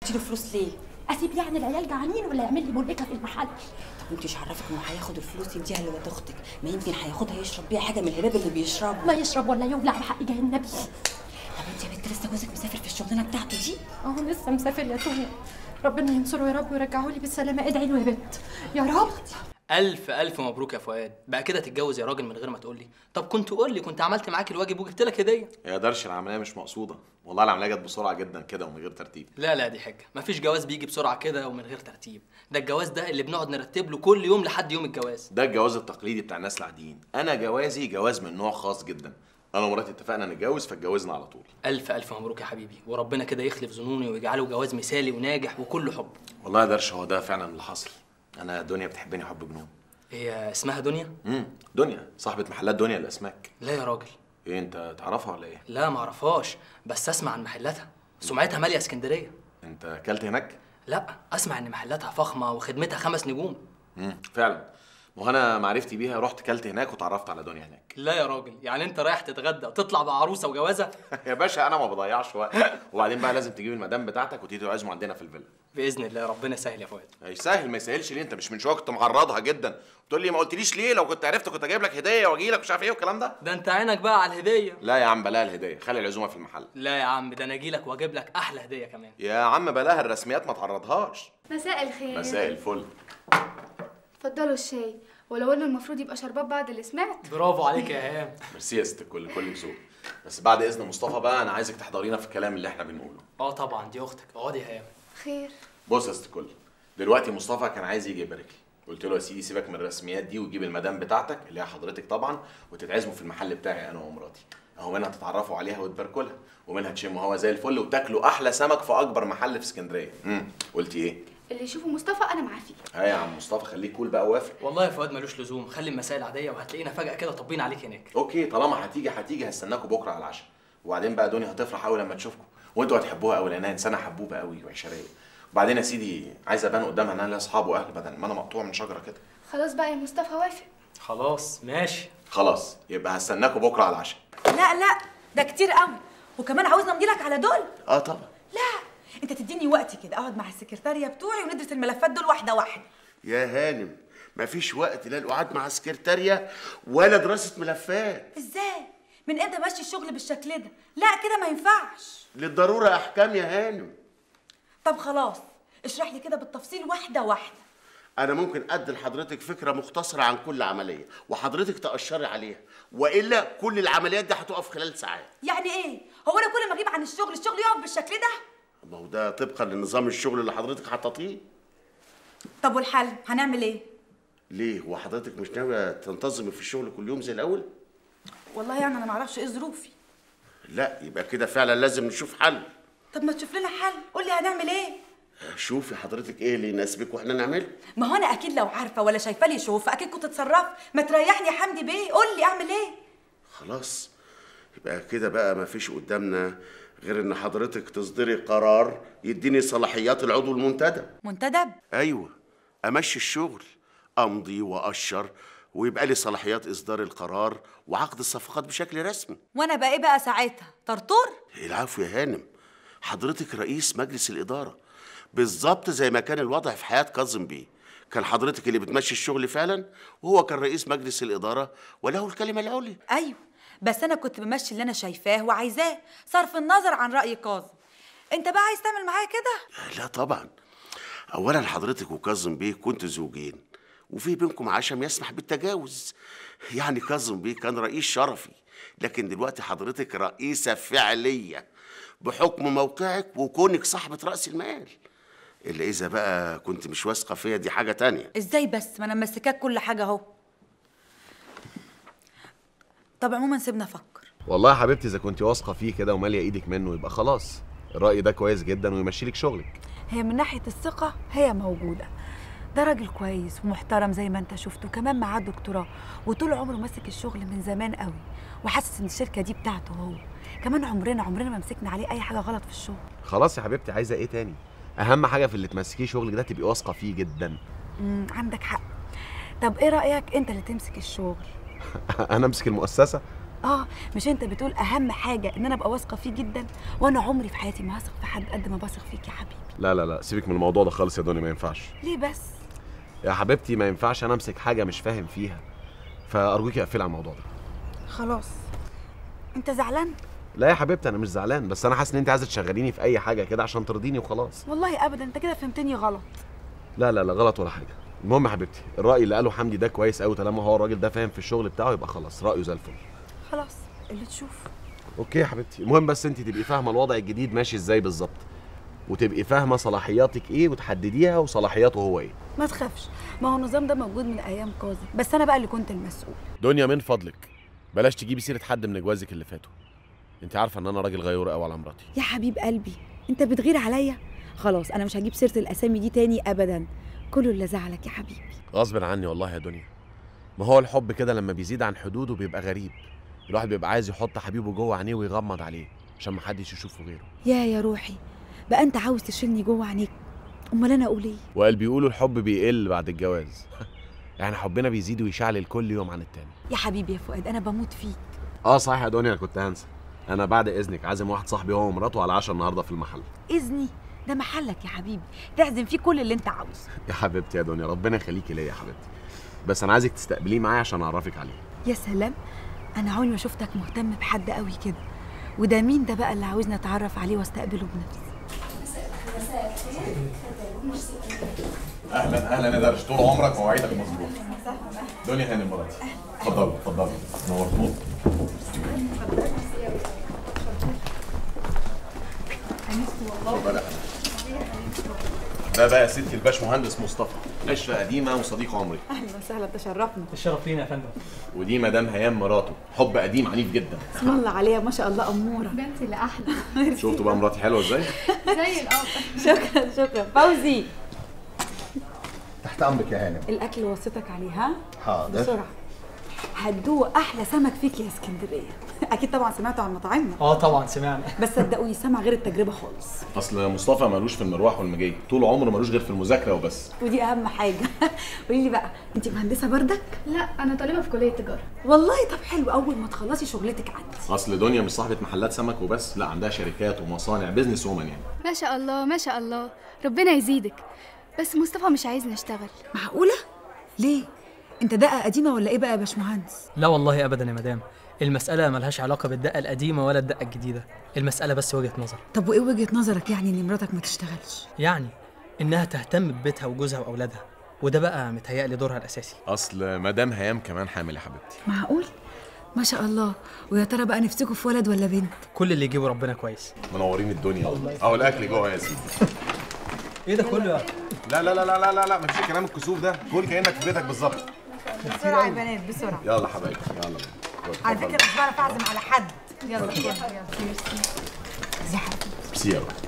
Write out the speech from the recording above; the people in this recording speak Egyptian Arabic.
اديله فلوس ليه اسيب يعني العيال جعانين ولا يعمل لي منقكه في المحل طب انت مش عرفك انه هياخد الفلوس يديها لولاد اختك ما يمكن هياخدها يشرب بيها حاجه من الهباب اللي بيشربه ما يشرب ولا يولع بحق جاه النبي طب انت يا بنت لسه جوزك مسافر في الشغلانه بتاعته دي اهو لسه مسافر يا توني ربنا ينصره يا رب ويرجعه لي بالسلامه ادعي له يا بنت يا رب ألف ألف مبروك يا فؤاد بقى كده تتجوز يا راجل من غير ما تقول لي طب كنت قول لي كنت عملت معاك الواجب وجبت لك هدية يا درش العمليه مش مقصوده والله العمليه جت بسرعه جدا كده ومن غير ترتيب لا لا دي حاجة مفيش جواز بيجي بسرعة كده ومن غير ترتيب ده الجواز ده اللي بنقعد نرتب له كل يوم لحد يوم الجواز ده الجواز التقليدي بتاع الناس العاديين انا جوازي جواز من نوع خاص جدا انا ومراتي اتفقنا نتجوز فاتجوزنا على طول ألف ألف مبروك يا حبيبي وربنا كده يخلف ظنوني ويجعله جواز مثالي وناجح وكله حب والله يا درش هو ده فعلا اللي حصل انا دنيا بتحبني حب جنون هي اسمها دنيا؟ امم دنيا صاحبه محلات دنيا الاسماك لا يا راجل ايه انت تعرفها ولا ايه لا معرفهاش بس اسمع عن محلاتها سمعتها مالية اسكندرية انت اكلت هناك لا اسمع ان محلاتها فخمة وخدمتها خمس نجوم امم فعلا ما هو انا معرفتي بيها رحت كلت هناك وتعرفت على دنيا هناك لا يا راجل يعني انت رايح تتغدى وتطلع بعروسة وجوازة يا باشا انا ما بضيعش وقت وبعدين بقى لازم تجيب المدام بتاعتك وتيجي تعزموا عندنا في الفيلا بإذن الله ربنا يسهل يا فؤاد يسهل ما يسهلش ليه انت مش من شويه كنت معرضها جدا تقول لي ما قلتليش ليه لو كنت عرفت كنت اجيب لك هديه واجي لك مش عارف ايه والكلام ده ده انت عينك بقى على الهدية لا يا عم بلاها الهديه خلي العزومه في المحل لا يا عم ده انا اجي لك واجيب لك احلى هدية كمان يا عم بلاها الرسميات ما تعرضهاش مساء الخير مساء الفل اتفضلوا الشاي ولو انه المفروض يبقى شربات بعد اللي سمعت برافو عليك يا ايهاب ميرسي يا ست الكل كل ذوق بس بعد اذن مصطفى بقى انا عايزك تحضرينا في الكلام اللي احنا بنقوله اه طبعا دي اختك اقعدي يا ايهاب خير بص يا ست الكل دلوقتي مصطفى كان عايز يجي يبارك لي قلت له يا سيدي سيبك من الرسميات دي وتجيب المدام بتاعتك اللي هي حضرتك طبعا وتتعزموا في المحل بتاعي انا ومراتي اهو منها تتعرفوا عليها وتباركوا لها ومنها تشموا هوا زي الفل وتاكلوا احلى سمك في اكبر محل في اسكندريه امم قلتي ايه اللي يشوفه مصطفى انا معاه فيه ها يا عم مصطفى خليك كول بقى وافق والله يا فؤاد ملوش لزوم خلي المسائل عاديه وهتلاقينا فجاه كده طابين عليك هناك اوكي طالما هتيجي هتيجي هستناكوا بكره على العشاء وبعدين بقى دنيا هتفرح قوي لما تشوفكم وانتوا هتحبوها قوي لانها انسانه حبوبه قوي وعشريه وبعدين يا سيدي عايز ابان قدامها انها لها اصحاب واهل بدل ما انا مقطوع من شجره كده خلاص بقى يا مصطفى وافق خلاص ماشي خلاص يبقى هستناكوا بكره على العشاء لا لا ده كتير قوي وكمان عاوزنا امضيلك على دول اه طبعا لا انت تديني وقتي كده اقعد مع السكرتاريه بتوعي وندرس الملفات دول واحده واحده يا هانم مفيش وقت لا القعاد مع سكرتارية ولا دراسة ملفات ازاي من امتى ماشي الشغل بالشكل ده لا كده ما ينفعش للضرورة أحكام يا هانم طب خلاص اشرح لي كده بالتفصيل واحده واحده أنا ممكن أدي لحضرتك فكرة مختصرة عن كل عملية وحضرتك تأشري عليها وإلا كل العمليات دي هتقف خلال ساعات يعني ايه هو انا كل ما اجيب عن الشغل الشغل يقف بالشكل ده ما هو ده طبقا لنظام الشغل اللي حضرتك حطيتيه طب والحل هنعمل ايه ليه هو حضرتك مش ناوية تنتظمي في الشغل كل يوم زي الأول والله يعني انا ما اعرفش ايه ظروفي لا يبقى كده فعلا لازم نشوف حل طب ما تشوف لنا حل قول لي هنعمل ايه شوفي حضرتك ايه اللي يناسبك واحنا نعمله ما هو انا اكيد لو عارفه ولا شايفه لي شوف اكيد كنت اتصرفت ما تريحني يا حمدي بيه قول لي اعمل ايه خلاص يبقى كده بقى ما فيش قدامنا غير ان حضرتك تصدري قرار يديني صلاحيات العضو المنتدب منتدب ايوه امشي الشغل امضي واشر ويبقى لي صلاحيات اصدار القرار وعقد الصفقات بشكل رسمي وانا بقى ايه بقى ساعتها طرطور العفو يا هانم حضرتك رئيس مجلس الاداره بالظبط زي ما كان الوضع في حياه كاظم بيه كان حضرتك اللي بتمشي الشغل فعلا وهو كان رئيس مجلس الاداره وله الكلمه العليا ايوه بس انا كنت بمشي اللي انا شايفاه وعايزاه صرف النظر عن راي كاظم انت بقى عايز تعمل معايا كده لا طبعا اولا حضرتك وكاظم بيه كنتوا زوجين وفي بينكم عشم يسمح بالتجاوز يعني كاظم بيه كان رئيس شرفي لكن دلوقتي حضرتك رئيسة فعلية بحكم موقعك وكونك صاحبة رأس المال إلا إذا بقى كنت مش واثقة فيا دي حاجة تانية ازاي بس ما انا ممسكاك كل حاجه اهو طب عموما سيبنا افكر والله يا حبيبتي اذا كنت واثقه فيه كده وماليه ايدك منه يبقى خلاص الراي ده كويس جدا ويمشي لك شغلك هي من ناحيه الثقه هي موجوده ده راجل كويس ومحترم زي ما انت شفته كمان معاه دكتوراه وطول عمره ماسك الشغل من زمان قوي وحاسس ان الشركه دي بتاعته هو كمان عمرنا عمرنا ما مسكنا عليه اي حاجه غلط في الشغل خلاص يا حبيبتي عايزه ايه تاني اهم حاجه في اللي تمسكيه شغلك ده تبقي واثقه فيه جدا امم عندك حق طب ايه رايك انت اللي تمسك الشغل انا امسك المؤسسه اه مش انت بتقول اهم حاجه ان انا ابقى واثقه فيه جدا وانا عمري في حياتي ما هثق في حد قد ما بثق فيك يا حبيبي لا لا لا سيبك من الموضوع ده خالص يا دنيا ما ينفعش ليه بس يا حبيبتي ما ينفعش انا امسك حاجه مش فاهم فيها فارجوكي اقفلي على الموضوع ده خلاص انت زعلان لا يا حبيبتي انا مش زعلان بس انا حاسس ان انت عايزه تشغليني في اي حاجه كده عشان ترضيني وخلاص والله ابدا انت كده فهمتني غلط لا لا لا غلط ولا حاجه المهم يا حبيبتي الراي اللي قاله حمدي ده كويس قوي طالما هو الراجل ده فاهم في الشغل بتاعه يبقى خلاص رايه زي الفل خلاص اللي تشوف اوكي يا حبيبتي المهم بس انت تبقي فاهمه الوضع الجديد ماشي ازاي بالظبط وتبقي فاهمه صلاحياتك ايه وتحدديها وصلاحياته هو ايه ما تخافش ما هو النظام ده موجود من ايام كاظم بس انا بقى اللي كنت المسؤول دنيا من فضلك بلاش تجيبي سيره حد من جوازك اللي فاتوا انت عارفه ان انا راجل غيور قوي على مراتي يا حبيب قلبي انت بتغير عليا خلاص انا مش هجيب سيره الاسامي دي تاني ابدا كله اللي زعلك يا حبيبي غصب عني والله يا دنيا ما هو الحب كده لما بيزيد عن حدوده بيبقى غريب الواحد بيبقى عايز يحط حبيبه جوه عينيه ويغمض عليه عشان محدش يشوفه غيره يا يا روحي بقى انت عاوز تشيلني جوه عينيك امال انا اقول ايه وقال بيقولوا الحب بيقل بعد الجواز يعني حبنا بيزيد ويشعل كل يوم عن التاني يا حبيبي يا فؤاد انا بموت فيك اه صحيح يا دنيا انا كنت هنسى انا بعد اذنك عازم واحد صاحبي هو ومراته على عشاء النهارده في المحل اذني ده محلك يا حبيبي تعزم فيه كل اللي انت عاوزه يا حبيبتي يا دنيا ربنا يخليكي ليا يا حبيبتي بس انا عايزك تستقبليه معايا عشان اعرفك عليه يا سلام انا عمري ما شفتك مهتم بحد قوي كده وده مين ده بقى اللي عاوزني اتعرف عليه واستقبله بنفسي اهلا اهلا يا درش طول عمرك مواعيدك مظبوطه دنيا هاني مراتي اتفضلوا اتفضلوا نورتونا اتفضلي يا حبيبي. ده بقى يا ستي الباش مهندس مصطفى عشره قديمه وصديق عمري اهلا وسهلا تشرفنا الشرف لينا يا فندم ودي مدام هيام مراته حب قديم عنيف جدا اسم الله عليها ما شاء الله اموره ده انت اللي احلى شفتوا بقى مراتي حلوه ازاي زي القمر شكرا شكرا فوزي تحت امرك يا هانم الاكل وصيتك عليه ها حاضر بسرعه هتدوق احلى سمك فيك يا اسكندريه اكيد طبعا سمعتوا عن مطاعمنا اه طبعا سمعنا بس صدقوني السمع غير التجربه خالص اصل مصطفى ملوش في المروح والمجاي طول عمره ملوش غير في المذاكره وبس ودي اهم حاجه قولي لي بقى انت مهندسه بردك لا انا طالبه في كليه تجاره والله طب حلو اول ما تخلصي شغلتك عندي اصل دنيا مش صاحبه محلات سمك وبس لا عندها شركات ومصانع بيزنس وومن يعني ما شاء الله ما شاء الله ربنا يزيدك بس مصطفى مش عايزني اشتغل معقوله ليه انت دقه قديمه ولا ايه بقى يا باشمهندس لا والله ابدا يا مدام المسألة ملهاش علاقة بالدقة القديمة ولا الدقة الجديدة المسألة بس وجهة نظر طب وايه وجهه نظرك يعني ان مراتك ما تشتغلش يعني إنها تهتم ببيتها وجوزها وأولادها وده بقى متهيألي دورها الأساسي اصل مدام هيام كمان حامل يا حبيبتي معقول ما شاء الله ويا ترى بقى نفسكوا في ولد ولا بنت كل اللي يجيبه ربنا كويس منورين الدنيا اهو الاكل جوه يا سيدي ايه ده كله لا لا لا لا لا لا لا مفيش كلام الكسوف ده كل كانك في بيتك بالظبط بسرعه يا بنات بسرعه يلا حبايبي يلا على فكره مش بعرف اعزم على حد يلا يلا يلا ميرسي يا رب.